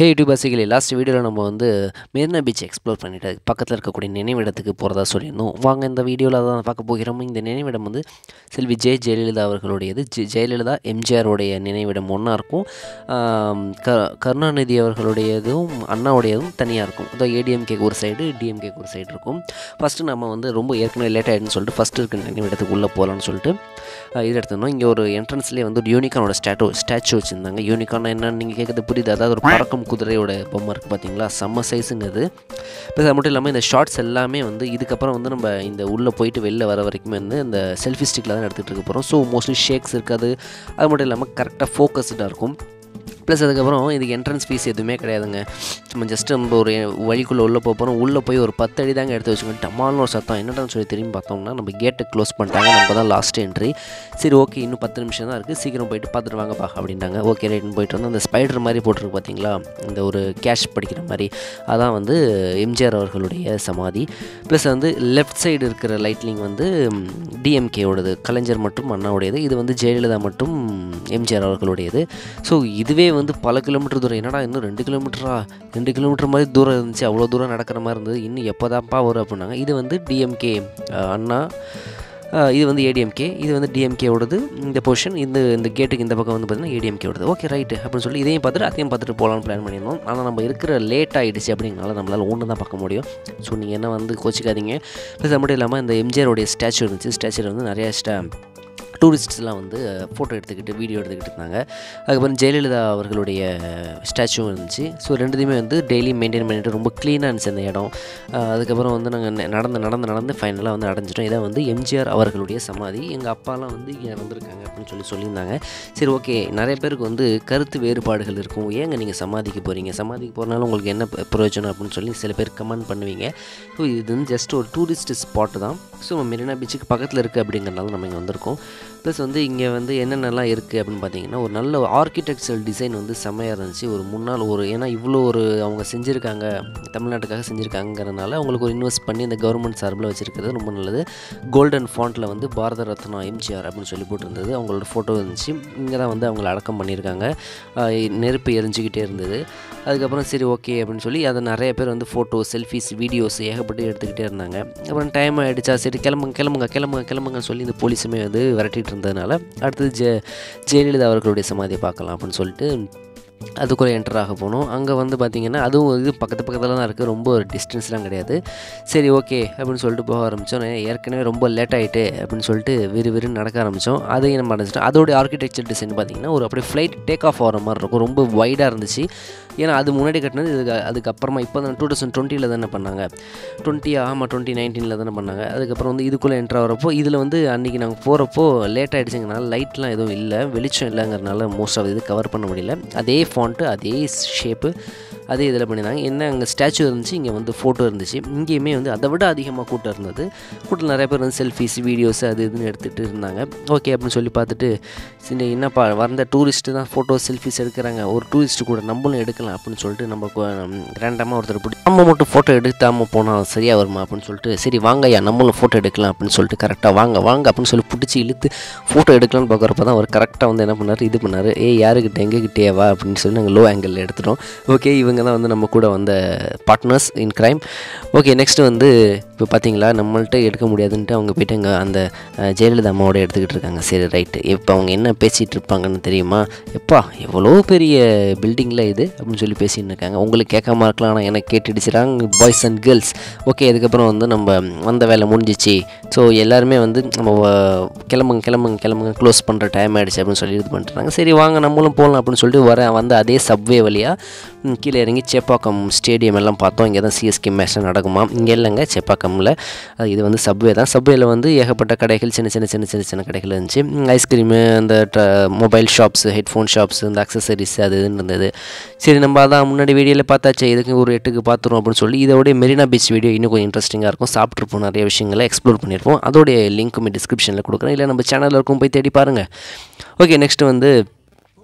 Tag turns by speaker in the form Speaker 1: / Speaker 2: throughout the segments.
Speaker 1: ஹே YouTube பசிகளே last வீடியோவில் நம்ம வந்து மெரினா பீச் எக்ஸ்ப்ளோர் பண்ணிட்டு பக்கத்தில் இருக்கக்கூடிய நினைவிடத்துக்கு போகிறதா சொல்லியிருந்தோம் வாங்க இந்த வீடியோவில் தான் பார்க்க போகிறோம் இந்த நினைவிடம் வந்து செல்வி ஜெய ஜெயலலிதா அவர்களுடையது ஜெ ஜெயலலிதா எம்ஜிஆருடைய நினைவிடம் ஒன்றா இருக்கும் ஆம், க கருணாநிதி அவர்களுடையதும் அண்ணாவுடையதும் தனியாக இருக்கும் அதாவது ஏடிஎம்கேக்கு ஒரு சைடு டிஎம்கேக்கு ஒரு சைடு இருக்கும் ஃபஸ்ட்டு நம்ம வந்து ரொம்ப ஏற்கனவே லேட் ஆகிடுன்னு சொல்லிட்டு ஃபஸ்ட்டு இருக்க நினைவிடத்துக்கு உள்ளே போகலான்னு சொல்லிட்டு அஹ், இது எடுத்துருந்தோம் இங்கே ஒரு என்ட்ரன்ஸ்லேயே வந்து ஒரு யூனிகானோட ஸ்டாட்டு ஸ்டாச்சு வச்சுருந்தாங்க யூனிகான் என்னன்னு நீங்கள் கேட்குறது புரியுது அதாவது ஒரு பறக்கும் குதிரையோட பொம்மை இருக்குது பார்த்தீங்களா செம்ம சைஸுங்க அது இப்போ அது மட்டும் இல்லாமல் இந்த ஷார்ட்ஸ் எல்லாமே வந்து இதுக்கப்புறம் வந்து நம்ம இந்த உள்ளே போயிட்டு வெளில வர வரைக்குமே வந்து இந்த செல்ஃபி ஸ்டிக்கில் தான் எடுத்துகிட்டு இருக்க போகிறோம் ஸோ மோஸ்ட்லி ஷேக்ஸ் இருக்காது அது மட்டும் இல்லாமல் கரெக்டாக ஃபோக்கஸ்டாக இருக்கும் ப்ளஸ் அதுக்கப்புறம் இதுக்கு என்ட்ரன்ஸ் ஃபீஸ் எதுவுமே கிடையாதுங்க சும்மா ஜஸ்ட் நம்ம ஒரு வழிக்குள்ளே உள்ளே போக போகிறோம் உள்ளே போய் ஒரு பத்து அடி தாங்க எடுத்து வச்சுக்கோங்க டமால்னு ஒரு சத்தம் என்னடான்னு சொல்லி திரும்பி பார்த்தோம்னா நம்ம கேட்டை க்ளோஸ் பண்ணிட்டாங்க நம்ம தான் லாஸ்ட் என்ட்ரி சரி ஓகே இன்னும் பத்து நிமிஷம் தான் இருக்குது சீக்கிரம் போயிட்டு பார்த்துட்டு வாங்கப்பா அப்படின்ட்டாங்க ஓகே ரைட்னு போயிட்டு வந்து அந்த ஸ்பைடர் மாதிரி போட்டிருக்கு பார்த்தீங்களா இந்த ஒரு கேஷ் படிக்கிற மாதிரி அதான் வந்து எம்ஜிஆர் அவர்களுடைய சமாதி ப்ளஸ் வந்து லெஃப்ட் சைடு இருக்கிற லைட்லிங் வந்து டிஎம்கேவோடது கலைஞர் மற்றும் அண்ணாவுடையது இது வந்து ஜெயலலிதா மற்றும் எம்ஜிஆர் அவர்களுடையது ஸோ இதுவே வந்து பல கிலோமீட்டர் தூரம் என்னடா இன்னும் ரெண்டு கிலோமீட்டரா ரெண்டு கிலோமீட்டர் மாதிரி தூரம் இருந்துச்சு அவ்வளோ தூரம் நடக்கிற மாதிரி இருந்தது இன்னும் எப்போதான்ப்பா வரும் அப்படின்னாங்க இது வந்து டிஎம்கே அண்ணா அஹ், இது வந்து ஏடிஎம்கே இது வந்து டிஎம்கேவோடது இந்த பொசிஷன் இந்த இந்த கேட்டுக்கு இந்த பக்கம் வந்து பார்த்தீங்கன்னா ஏடிஎம்கேவோடது ஓகே ரைட்டு அப்படின்னு சொல்லி இதையும் பார்த்துட்டு அதையும் பார்த்துட்டு போகலான்னு பிளான் பண்ணியிருந்தோம் ஆனால் நம்ம இருக்கிற லேட் ஆகிடுச்சு அப்படிங்கனால நம்மளால் ஒன்று தான் பார்க்க முடியும் ஸோ நீங்கள் என்ன வந்து கோச்சிக்காதீங்க ப்ளஸ் அது மட்டும் இல்லாமல் இந்த எம்ஜிஆருடைய ஸ்டாச்சு இருந்துச்சு ஸ்டாச்சுவில் வந்து நிறையா ஸ்டா டூரிஸ்ட்ஸ்லாம் வந்து ஃபோட்டோ எடுத்துக்கிட்டு வீடியோ எடுத்துக்கிட்டு இருந்தாங்க அதுக்கப்புறம் ஜெயலலிதா அவர்களுடைய ஸ்டாச்சுவும் இருந்துச்சு ஸோ ரெண்டுத்தையுமே வந்து டெய்லி மெயின்டைன் பண்ணிட்டு ரொம்ப க்ளீனாக இருந்துச்சு அந்த இடம் அஹ் அதுக்கப்புறம் வந்து நாங்கள் நடந்து நடந்து நடந்து ஃபைனலாக வந்து அடைஞ்சிட்டோம் இதை வந்து எம்ஜிஆர் அவர்களுடைய சமாதி எங்கள் அப்பாலாம் வந்து இங்கே இறந்துருக்காங்க அப்படின்னு சொல்லி சொல்லியிருந்தாங்க சரி ஓகே நிறைய பேருக்கு வந்து கருத்து வேறுபாடுகள் இருக்கும் ஏங்க நீங்கள் சமாதிக்கு போகிறீங்க சமாதிக்கு போகிறனால உங்களுக்கு என்ன ப- பிரயோஜனம் அப்படின்னு சொல்லி சில பேர் கமெண்ட் பண்ணுவீங்க ஸோ இது வந்து ஜஸ்ட் ஒரு டூரிஸ்ட் ஸ்பாட்டு தான் ஸோ மெரினா பீச்சுக்கு பக்கத்தில் இருக்குது அப்படிங்கிறனால நம்ம இங்கே வந்திருக்கோம் ப்ளஸ் வந்து இங்கே வந்து என்னென்னலாம் இருக்குது அப்படின்னு பார்த்தீங்கன்னா ஒரு நல்ல ஆர்கிடெக்சரல் டிசைன் வந்து செம்மையாக இருந்துச்சு ஒரு முன்னாள் ஒரு ஏன்னா இவ்வளோ ஒரு அவங்க செஞ்சுருக்காங்க தமிழ்நாட்டுக்காக செஞ்சுருக்காங்கிறனால அவங்களுக்கு ஒரு இன்வெஸ்ட் பண்ணி இந்த கவர்மெண்ட் சார்பில் வச்சுருக்கிறது ரொம்ப நல்லது கோல்டன் ஃபாண்ட்டில் வந்து பாரத ரத்னா எம்ஜிஆர் அப்படின்னு சொல்லி போட்டிருந்தது அவங்களோட ஃபோட்டோ இருந்துச்சு இங்கே தான் வந்து அவங்கள அடக்கம் பண்ணியிருக்காங்க ஆஹ் நெருப்பு எரிஞ்சுக்கிட்டே இருந்தது அதுக்கப்புறம் சரி ஓகே அப்படின்னு சொல்லி அதை நிறைய பேர் வந்து ஃபோட்டோ செல்ஃபிஸ் வீடியோஸ் ஏகப்பட்டு எடுத்துக்கிட்டே இருந்தாங்க அப்புறம் டைம் ஆகிடுச்சா சரி கிளம்புங்க கிளம்புங்க கிளம்புங்க கிளம்புங்கன்னு சொல்லி இந்த போலீஸுமே வந்து விரட்டிட்டு இருந்ததுனால அடுத்தது ஜெ ஜெயலலிதா அவர்களுடைய சமாதியை பார்க்கலாம் அப்படின்னு சொல்லிட்டு அதுக்குள்ளே என்டர் ஆக போனோம் அங்கே வந்து பார்த்திங்கன்னா அதுவும் இது பக்கத்து பக்கத்தில் தான் இருக்குது ரொம்ப டிஸ்டன்ஸ்லாம் கிடையாது சரி ஓகே அப்படின்னு சொல்லிட்டு போக ஆரம்பித்தோம் ஏற்கனவே ரொம்ப லேட் ஆகிட்டு அப்படின்னு சொல்லிட்டு விறு விறுன்னு நடக்க ஆரம்பித்தோம் அதையும் நம்ம அடைஞ்சிட்டோம் அதோடைய ஆர்கிடெக்சர் டிசைன் பார்த்திங்கன்னா ஒரு அப்படியே ஃப்ளைட் டேக் ஆஃப் ஆகிற மாதிரி இருக்கும் ரொம்ப வைடாக இருந்துச்சு ஏன்னா அது முன்னாடி கட்டினது இதுக்கு அதுக்கப்புறமா இப்போ தான் டூ தௌசண்ட் டுவெண்ட்டியில் தானே பண்ணாங்க டுவெண்ட்டி ஆமாம் டுவெண்ட்டி நைன்டீனில் தானே பண்ணாங்க அதுக்கப்புறம் வந்து இதுக்குள்ளே என்ட்ரு ஆகிறப்போ இதில் வந்து அன்றைக்கி நாங்கள் போகிறப்போ லேட் ஆகிடுச்சுங்கனால லைட்லாம் எதுவும் இல்லை வெளிச்சம் இல்லைங்கிறனால மோஸ்ட் ஆஃப் இது கவர் பண்ண முடியல அதே ஃபாண்ட்டு அதே ஷேப்பு அதே இதில் பண்ணியிருந்தாங்க என்ன அங்கே ஸ்டாச்சு இருந்துச்சு இங்கே வந்து ஃபோட்டோ இருந்துச்சு இங்கேயுமே வந்து அதை விட அதிகமாக கூட்டம் இருந்தது கூட்டம் நிறைய பேர் வந்து செல்ஃபிஸ் வீடியோஸ் அது இதுன்னு எடுத்துகிட்டு இருந்தாங்க ஓகே அப்படின்னு சொல்லி பார்த்துட்டு சரி என்னப்பா வந்த டூரிஸ்ட்டு தான் ஃபோட்டோ செல்ஃபிஸ் எடுக்கிறாங்க ஒரு டூரிஸ்ட்டு கூட நம்மளும் எடுக்கலாம் அப்படின்னு சொல்லிட்டு நம்ம ரேண்டமாக ஒருத்தர் பிடி நம்ம மட்டும் ஃபோட்டோ எடுக்காமல் போனால் சரியாக வருமா அப்படின்னு சொல்லிட்டு சரி வாங்க ஐயா நம்மளும் ஃபோட்டோ எடுக்கலாம் அப்படின்னு சொல்லிட்டு கரெக்டாக வாங்க வாங்க அப்படின்னு சொல்லி பிடிச்சி இழுத்து ஃபோட்டோ எடுக்கலாம்னு பார்க்குறப்ப தான் அவர் கரெக்டாக வந்து என்ன பண்ணார் இது பண்ணார் ஏய் யாருக்கிட்ட எங்ககிட்டே வா அப்படின்னு சொல்லி நாங்கள் லோ ஆங்கிளில் எடுத்துட்டோம் ஓகே இவங்க தான் வந்து நம்ம கூட வந்த partners in crime okay next வந்து இப்போ பார்த்தீங்களா நம்மள்ட்ட எடுக்க முடியாதுன்ட்டு அவங்க போயிட்டு அங்கே அந்த அஹ், ஜெயலலிதா அம்மாவோட எடுத்துக்கிட்டு இருக்காங்க சரி ரைட்டு இப்போ அவங்க என்ன பேசிகிட்டு இருப்பாங்கன்னு தெரியுமா எப்பா எவ்வளோ பெரிய பில்டிங்கில் இது அப்படின்னு சொல்லி பேசின்னு இருக்காங்க உங்களுக்கு கேட்காம இருக்கலாம் ஆனால் எனக்கு கேட்டுடுச்சுறாங்க பாய்ஸ் அண்ட் கேர்ள்ஸ் ஓகே அதுக்கப்புறம் வந்து நம்ம வந்த வேலை முடிஞ்சிச்சு ஸோ எல்லாருமே வந்து நம்ம வ- கிளம்புங்க கிளம்புங்க கிளம்புங்க க்ளோஸ் பண்ணுற டைம் ஆகிடுச்சு அப்படின்னு சொல்லி இது பண்ணிட்டுறாங்க சரி வாங்க நம்மளும் போகலாம் அப்படின்னு சொல்லிட்டு வர வந்து அதே சப்வே வழியாக கீழே இறங்கி சேப்பாக்கம் ஸ்டேடியம் எல்லாம் பார்த்தோம் இங்கே தான் சிஎஸ்கே மேட்ச் நடக்குமா இங்கே இல்லைங்க சேப்பாக்கமில் அது இது வந்து சப்வே தான் சப்வேல வந்து ஏகப்பட்ட கடைகள் சின்ன சின்ன சின்ன சின்ன சின்ன கடைகள் இருந்துச்சு ஐஸ்கிரீமு அந்த மொபைல் ஷாப்ஸ் ஹெட்ஃபோன் ஷாப்ஸ் இந்த அக்சசரிஸ் அது இதுன்னு இருந்தது சரி நம்ம அதான் முன்னாடி வீடியோவில் பார்த்தாச்சு இதுக்கு ஒரு எட்டுக்கு பார்த்துருவோம் அப்படின்னு சொல்லி இதோடைய மெரினா பீச் வீடியோ இன்னும் கொஞ்சம் இன்ட்ரெஸ்டிங்காக இருக்கும் சாப்பிட்ருப்போம் நிறைய விஷயங்களை எக்ஸ்ப்ளோர் பண்ணியிருப்போம் அதோடைய லிங்க்குமே டிஸ்கிரிப்ஷனில் கொடுக்குறேன் இல்லை நம்ம சேனலில் இருக்கும் போய் தேடி பாருங்கள் ஓகே நெக்ஸ்ட் வந்து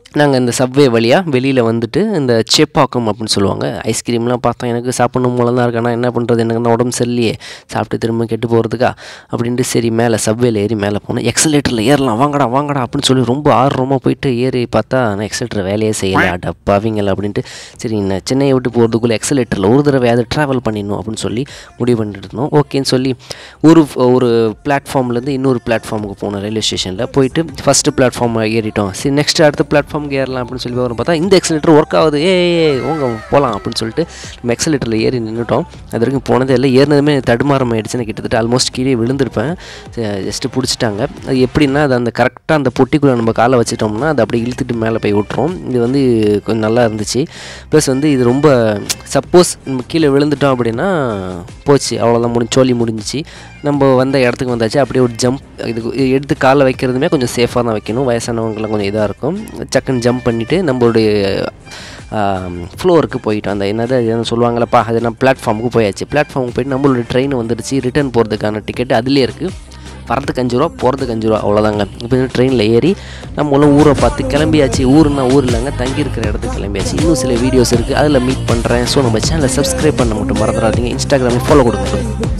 Speaker 1: நாங்கள் இந்த சப்வே வழியாக வெளியில் வந்துட்டு இந்த சேப்பாக்கம் அப்படின்னு சொல்லுவாங்க ஐஸ்கிரீம்லாம் பார்த்தோம் எனக்கு சாப்பிடணும் போல தான் இருக்கு ஆனால் என்ன பண்ணுறது எனக்கு தான் உடம்பு சரியில்லையே சாப்பிட்டு திரும்ப கெட்டு போகிறதுக்கா அப்படின்ட்டு சரி மேலே சப்வேல ஏறி மேலே போனேன் எக்ஸலேட்டரில் ஏறலாம் வாங்கடா வாங்கடா அப்படின்னு சொல்லி ரொம்ப ஆர்வமாக போயிட்டு ஏறி பார்த்தா நான் எக்ஸலேட்டர் வேலையே செய்யலை அடப்பாவீங்களா அப்படின்ட்டு சரி நான் சென்னையை விட்டு போகிறதுக்குள்ளே எக்ஸலேட்டரில் ஒரு தடவை அதை ட்ராவல் பண்ணிடணும் அப்படின்னு சொல்லி முடிவு பண்ணிட்டு இருந்தோம் ஓகேன்னு சொல்லி ஒரு ஒரு பிளாட்ஃபார்ம்லேருந்து இன்னொரு பிளாட்ஃபார்முக்கு போனோம் ரயில்வே ஸ்டேஷனில் போயிட்டு ஃபஸ்ட்டு பிளாட்ஃபார்ம் ஏறிட்டோம் சரி நெக்ஸ்ட் அடுத்த பிளாட்ஃபார்முக்கு ஏறலாம் அப்படின்னு சொல்லி வரும் பார்த்தா இந்த எக்ஸலேட்டர் ஒர்க் ஆகுது ஏ உங்க போகலாம் அப்படின்னு சொல்லிட்டு நம்ம எக்ஸலேட்டரில் ஏறி நின்றுட்டோம் அது வரைக்கும் போனதே இல்லை ஏறினதுமே தடுமாறம் ஆயிடுச்சுன்னு கிட்டத்தட்ட ஆல்மோஸ்ட் கீழே விழுந்திருப்பேன் ஜஸ்ட்டு பிடிச்சிட்டாங்க அது எப்படின்னா அது அந்த கரெக்டாக அந்த பொட்டிக்குள்ளே நம்ம காலை வச்சிட்டோம்னா அது அப்படியே இழுத்துட்டு மேலே போய் விட்டுரும் இது வந்து கொஞ்சம் நல்லா இருந்துச்சு ப்ளஸ் வந்து இது ரொம்ப சப்போஸ் நம்ம கீழே விழுந்துட்டோம் அப்படின்னா போச்சு அவ்வளோதான் முடிஞ்சு சோலி முடிஞ்சிச்சு நம்ம வந்த இடத்துக்கு வந்தாச்சு அப்படியே ஒரு ஜம்ப் இதுக்கு இது எடுத்து காலை வைக்கிறதுமே கொஞ்சம் சேஃபாக தான் வைக்கணும் வயசானவங்களாம் கொஞ்சம் இதாக இருக்கும் டக்குன்னு ஜம்ப் பண்ணிவிட்டு நம்மளுடைய ஃப்ளோருக்கு போயிட்டோம் அந்த என்னது அது என்ன சொல்லுவாங்களப்பா அது நம்ம பிளாட்ஃபார்முக்கு போயாச்சு பிளாட்ஃபார்முக்கு போயிட்டு நம்மளோட ட்ரெயின் வந்துடுச்சு ரிட்டர்ன் போகிறதுக்கான டிக்கெட் அதுலேயே இருக்குது வரதுக்கு அஞ்சு ரூபா போகிறதுக்கு அஞ்சு ரூபா அவ்வளோதாங்க இப்போ ட்ரெயினில் ஏறி நம்மளும் ஊரை பார்த்து கிளம்பியாச்சு ஊருன்னா ஊர் இல்லைங்க தங்கி இருக்கிற இடத்துக்கு கிளம்பியாச்சு இன்னும் சில வீடியோஸ் இருக்குது அதில் மீட் பண்ணுறேன் ஸோ நம்ம சேனலை சப்ஸ்கிரைப் பண்ண மட்டும் மறந்துடாதீங்க இன்ஸ்டாகிராமில் ஃபாலோ கொடுங்க